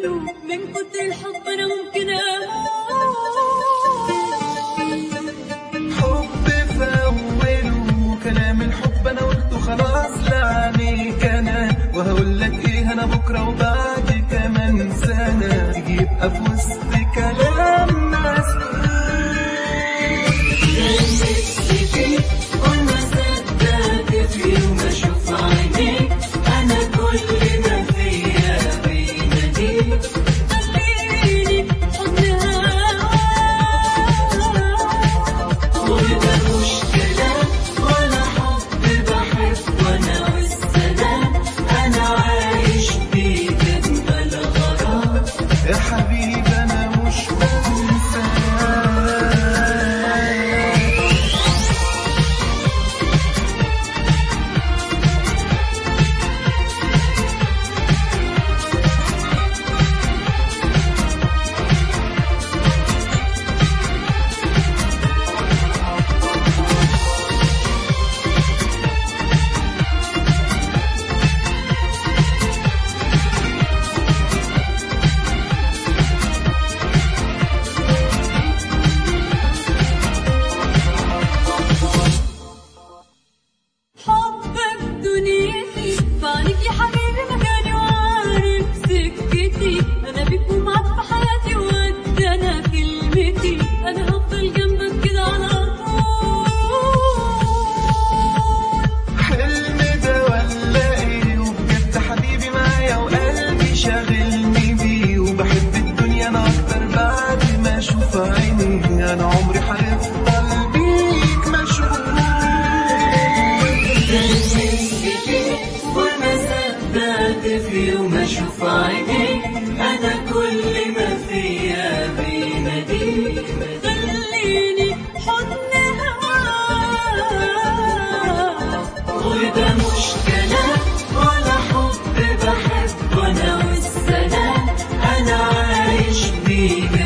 أوله من كتر الحب أنا ممكن حب في أوله كلام الحب أنا قلته خلاص لعنيك أنا وهقول لك إيه أنا بكرة وبعد كمان سنة تيجي يبقى في وسط كلام ناس وما صدقت في يوم أشوف عينيك أنا كل ما فيا بيناديك خليني حضن هواك وده مش كلام ولا حب بحب وأنا والسلام أنا عايش بيك أنت الغرام يا حبيبي أنا مش بنساك حبك دنيتي فعنك يا حبيبي مكاني وعارف سكتي انا بيك ومعاك في حياتي وقد انا كلمتي انا هفضل جنبك كده على طول حلم ده ولا ايه وبجد حبيبي معايا وقلبي شاغلني بيه وبحب الدنيا انا اكتر بعد ما اشوف عيني انا عمري هيفضل بيك مشغول وما صدقت في يوم اشوف عينيك انا كل ما فيا بيناديك خليني حضن هواك وده مش كلام ولا حب بحب وانا والسلام انا عايش بيك